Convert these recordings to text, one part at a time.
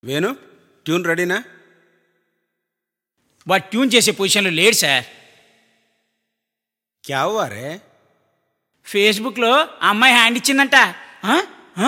Venu tune రెడీనా వాడు tune చేసే పొజిషన్లో లేడు సార్ క్యా హువా రే ఫేస్బుక్లో ఆ అమ్మాయి హ్యాండ్ ఇచ్చిందంట ఆ? ఆ?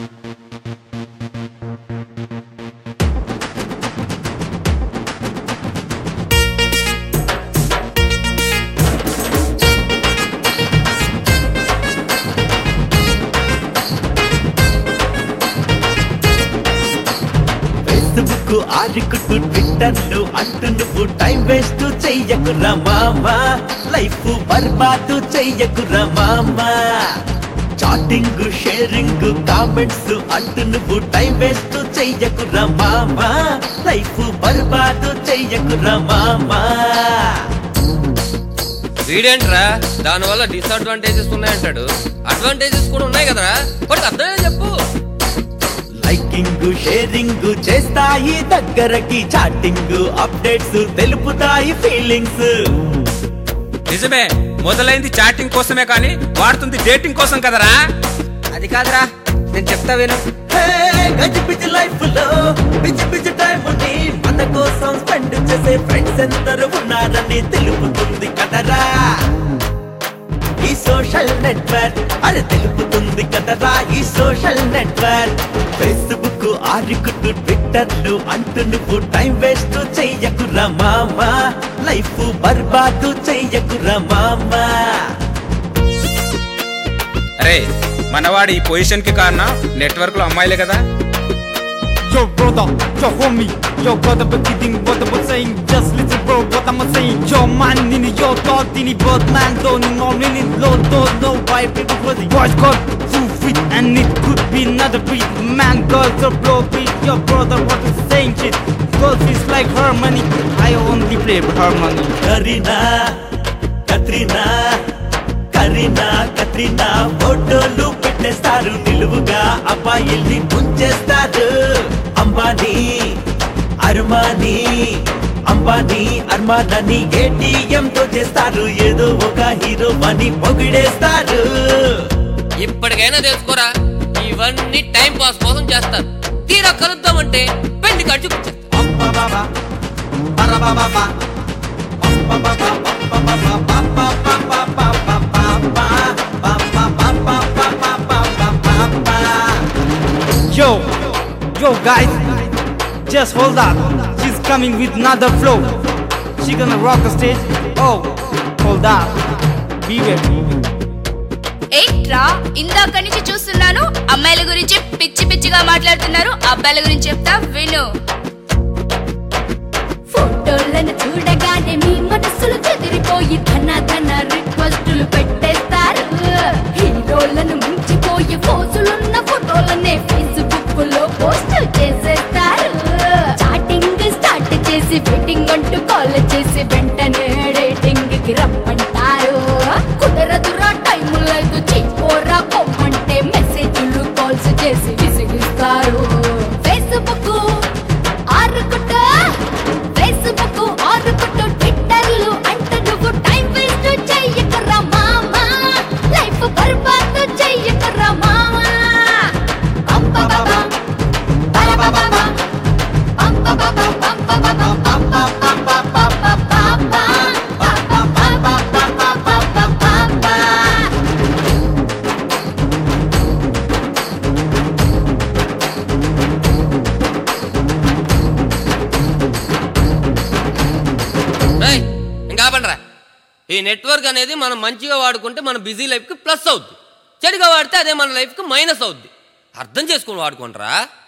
ఫేస్బుక్ ఆరికుట్టు ట్విట్టర్లు అంటూ నువ్వు టైం వేస్ట్ చెయ్యకురా మామా లైఫ్ బర్బాదు చెయ్యకురా మామా చాటింగ్ షేరింగ్ కామెంట్స్ అంటూ నువ్వు టైం వేస్ట్ చెయ్యకురా మామా లైఫ్ బర్బాదు చెయ్యకురా మామా వీడేంట్రా దానివల్ల డిసడ్వాంటేజెస్ ఉన్నాయంటాడు అడ్వాంటేజెస్ కూడా ఉన్నాయి కదరా బట్ అర్థమే చెప్పు లైకింగ్ షేరింగ్ చేస్తాయి దగ్గరకి చాటింగ్ అప్డేట్స్ తెలుపుతాయి ఫీలింగ్స్ నిజమే మొదలైంది చాటింగ్ కోసమే కానీ వాడుతుంది డేటింగ్ కోసం కదరా అది కాదురా నేను చెప్తా విను హే, గజిబిజి లైఫ్ లో పిచ్చి పిచ్చి టైం ని మన కోసం స్పెండ్ చేసే ఫ్రెండ్స్ ఎందరు ఉన్నారని తెలుపుతుంది కదరా ఈ సోషల్ నెట్వర్క్ అరే తెలుపుతుంది కదరా ఈ సోషల్ నెట్వర్క్ ఫేస్బుక్ ఆరికుట్టు ట్విట్టర్లు అంటూ నువ్వు టైం వేస్ట్ చెయ్యకురా మామా లైఫ్ బర్బాదు చెయ్యకురా మామా అరే మనవాడి ఈ పొజిషన్ కి కారణం నెట్వర్క్ లో అమ్మాయిలే కదా Yo brother, yo homie, yo brother but kidding what I'm saying Just listen bro what I'm saying Yo man in your thought in both man don't know really low don't know why people was Boys got two feet and it could be another breed Man girls are blow beat Yo brother what is saying shit Girls is like harmony I only play harmony Kareena Katrina Kareena Katrina ఫోటోలు పెట్టేస్తారు నిలువుగా అబ్బాయిల్ని ముంచేస్తారు Ambani Armani Ambani అర్మానని ATM తో చేస్తారు ఏదో ఒక హీరో అని పొగిడేస్తారు ఇప్పటికైనా తెలుసుకోరా ఇవన్నీ టైం పాస్ కోసం చేస్తారు తీరా కలుద్దామంటే పెళ్లి ఖర్చు అబ్బబ్బబ్బా, పరబబ్బబ్బా, అబ్బబ్బబ్బా, అబ్బబ్బబ్బా, అబ్బబ్బబ్బా. Yo, yo guys, just hold up. She's coming with another flow. She gonna rock the stage. Oh, hold up. Beware. ఏంట్రా ఇందాక నుంచి చూస్తున్నాను అమ్మాయిల గురించి పిచ్చి పిచ్చిగా మాట్లాడుతున్నారు అబ్బాయిల గురించి చెప్తా విను ఫోటోలను చూడగానే మీ మనసులు చెదిరిపోయి ధన ధన రిక్వెస్టులు పెట్టేస్తారు హీరోలను మించిపోయి ఫోజులున్న ఫోటోలనే ఫేస్బుక్ లో పోస్ట్ చేసేస్తారు చాటింగ్ స్టార్ట్ చేసి వెడ్డింగ్ అంటూ కాల్ చేసి వెంటనే డేటింగ్ కి రమ్మంటారు కుదరదురా టైం లేదు చెయ్యిపోరా పొమ్మంటే మెసేజ్లు కాల్స్ చేసి విసిగిస్తారు ఫేస్బుక్ ఆరుకుట ఫేస్బుక్ ఆరుకుట ట్విట్టర్లు అంటే నువ్వు టైం వేస్ట్ చెయ్యకరా మామా లైఫ్ బర్బాద్ చెయ్యకరా మామా అబ్బబ్బబ్బా, బరబబ్బబ్బా, అబ్బబ్బబ్బా, అబ్బబ్బబ్బా, అబ్బబ్బబ్బా, అబ్బబ్బబ్బా, అబ్బబ్బబ్బా. రేయ్, ఇంకా ఆపండిరా ఈ నెట్వర్క్ అనేది మనం మంచిగా వాడుకుంటే మన బిజీ లైఫ్ కి ప్లస్ అవుద్ది చెడుగా వాడితే అదే మన లైఫ్ కి మైనస్ అవుద్ది అర్థం చేసుకుని వాడుకుంటారా